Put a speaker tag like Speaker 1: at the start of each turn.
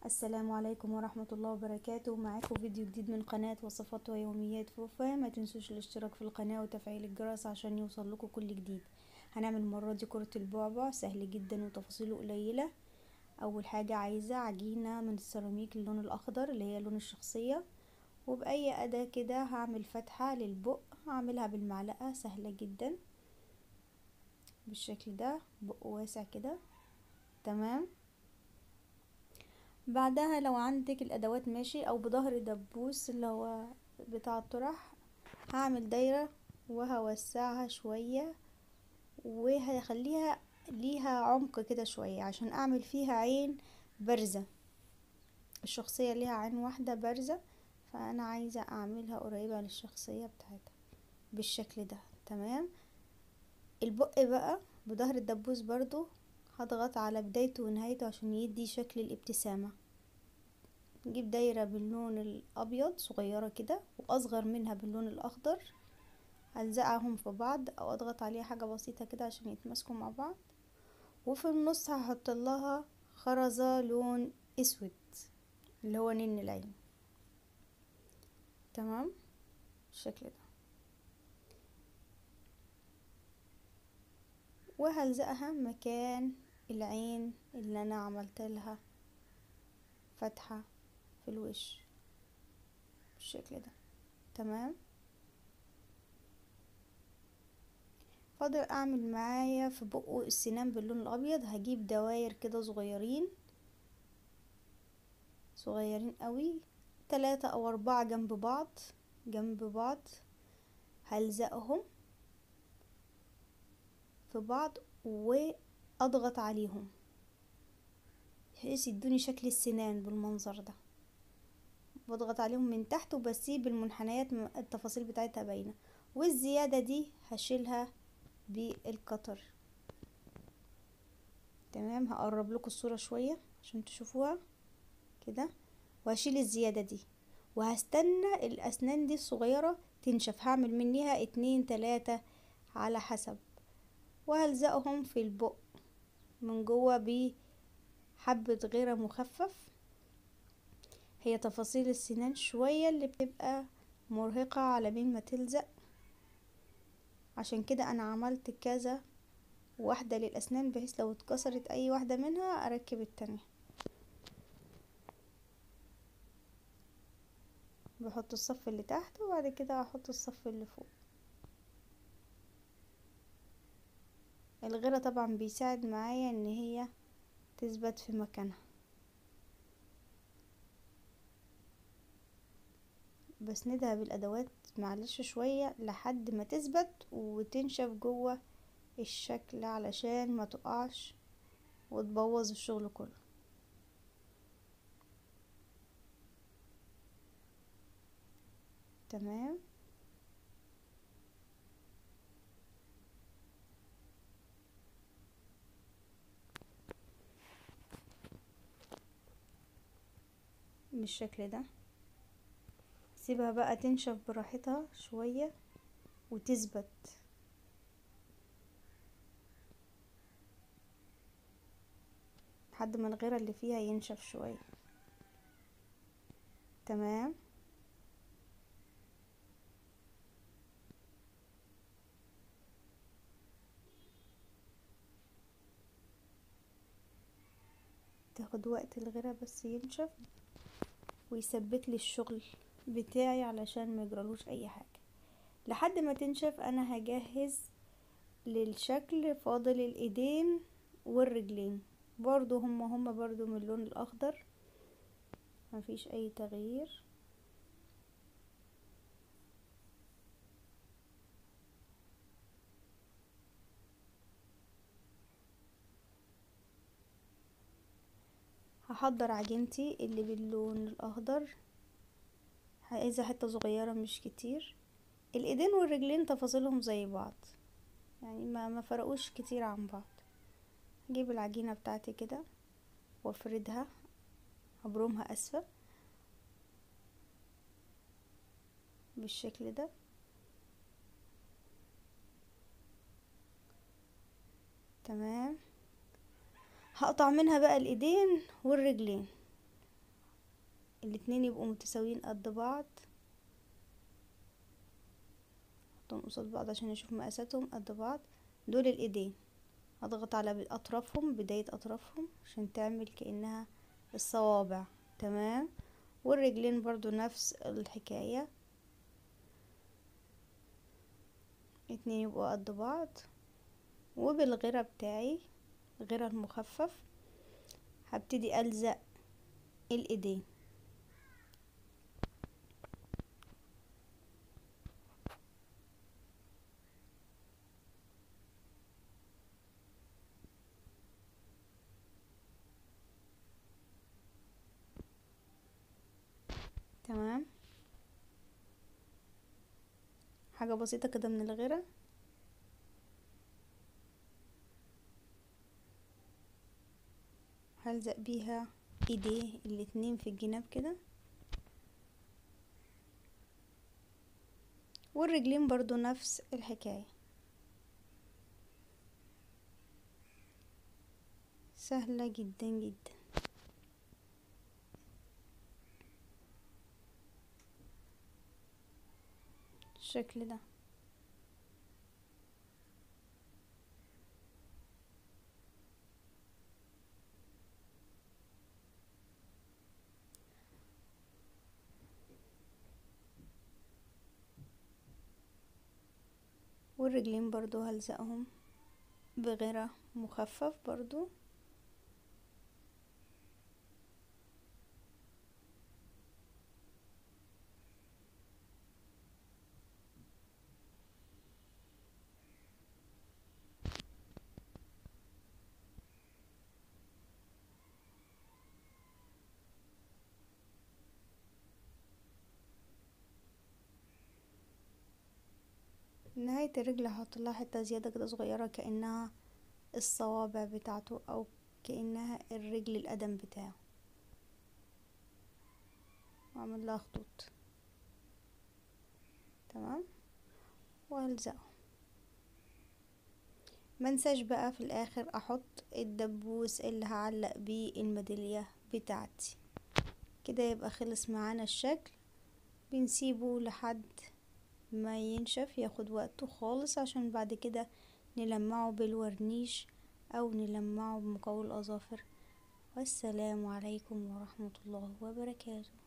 Speaker 1: السلام عليكم ورحمة الله وبركاته معاكم فيديو جديد من قناة وصفات ويوميات فوفا ما تنسوش الاشتراك في القناة وتفعيل الجرس عشان يوصل لكم كل جديد هنعمل المرة دي كرة البعبع سهل جدا وتفاصيله قليلة اول حاجة عايزة عجينة من السيراميك اللون الاخضر اللي هي لون الشخصية وبأي أداة كده هعمل فتحة للبق هعملها بالمعلقة سهلة جدا بالشكل ده بق واسع كده تمام بعدها لو عندك الادوات ماشي او بظهر دبوس اللي هو بتاع الطرح هعمل دايرة وهوسعها شوية وهخليها ليها عمق كده شوية عشان اعمل فيها عين بارزة الشخصية ليها عين واحدة بارزة فانا عايزة اعملها قريبة للشخصية بتاعتها بالشكل ده تمام البق بقى بظهر الدبوس برضو هضغط على بدايته ونهايته عشان يدي شكل الابتسامة نجيب دايرة باللون الأبيض صغيرة كده وأصغر منها باللون الأخضر هلزقهم في بعض أو أضغط عليها حاجة بسيطة كده عشان يتماسكوا مع بعض وفي النص هحط لها خرزة لون أسود اللي هو نن العين تمام بالشكل ده وهلزقها مكان العين اللي انا عملت لها فتحة في الوش بالشكل ده تمام فاضل اعمل معايا في بقه السنان باللون الابيض هجيب دواير كده صغيرين صغيرين قوي تلاتة او اربعة جنب بعض جنب بعض هلزقهم في بعض واضغط عليهم بحيث يدوني شكل السنان بالمنظر ده بضغط عليهم من تحت وبسيب المنحنيات التفاصيل بتاعتها باينة والزيادة دي هشيلها بالقطر تمام هقرب لكم الصورة شوية عشان تشوفوها كده وهشيل الزيادة دي وهستنى الاسنان دي الصغيرة تنشف هعمل منيها اتنين تلاتة على حسب وهلزقهم في البق من جوه بحبة غيرة مخفف هي تفاصيل السنان شوية اللي بتبقى مرهقة على بين ما تلزق عشان كده انا عملت كذا واحدة للأسنان بحيث لو اتكسرت اي واحدة منها اركب التانية بحط الصف اللي تحت وبعد كده هحط الصف اللي فوق الغيرة طبعا بيساعد معايا ان هي تثبت في مكانها بسندها بالادوات معلش شوية لحد ما تثبت وتنشف جوه الشكل علشان ما تقعش وتبوظ الشغل كله تمام بالشكل ده سيبها بقى تنشف براحتها شوية وتثبت لحد ما الغيرة اللي فيها ينشف شوية تمام تاخد وقت الغيرة بس ينشف ويثبت لي الشغل بتاعي علشان ما يجرالوش اي حاجة لحد ما تنشف انا هجهز للشكل فاضل الايدين والرجلين برضو هما هما برضو من اللون الاخضر مفيش اي تغيير هحضر عجينتي اللي باللون الاخضر عايزة حتة صغيرة مش كتير الايدين والرجلين تفاصيلهم زي بعض يعني ما ما فرقوش كتير عن بعض هجيب العجينة بتاعتي كده وافردها ابرمها اسفل بالشكل ده تمام هقطع منها بقى الايدين والرجلين الاتنين يبقوا متساويين قد بعض احطهم قصاد بعض عشان اشوف مقاساتهم قد بعض دول الايدين اضغط على اطرافهم بداية اطرافهم عشان تعمل كأنها الصوابع تمام والرجلين برضو نفس الحكاية اتنين يبقوا قد بعض وبالغيرة بتاعي غيرة المخفف هبتدي ألزق الايدين تمام حاجة بسيطة كده من الغيرة هلزق بيها ايديه الاتنين في الجناب كده والرجلين برضو نفس الحكاية سهلة جدا جدا الشكل ده والرجلين برضو هلزقهم بغيرة مخفف برضو نهاية الرجل هحط لها حتة زيادة كده صغيرة كأنها الصوابع بتاعته او كأنها الرجل القدم بتاعه واعمل لها خطوط تمام والزقه منساش بقى في الاخر احط الدبوس اللي هعلق بيه الميدالية بتاعتي كده يبقى خلص معانا الشكل بنسيبه لحد ما ينشف ياخد وقته خالص عشان بعد كده نلمعه بالورنيش او نلمعه بمقوي الاظافر والسلام عليكم ورحمة الله وبركاته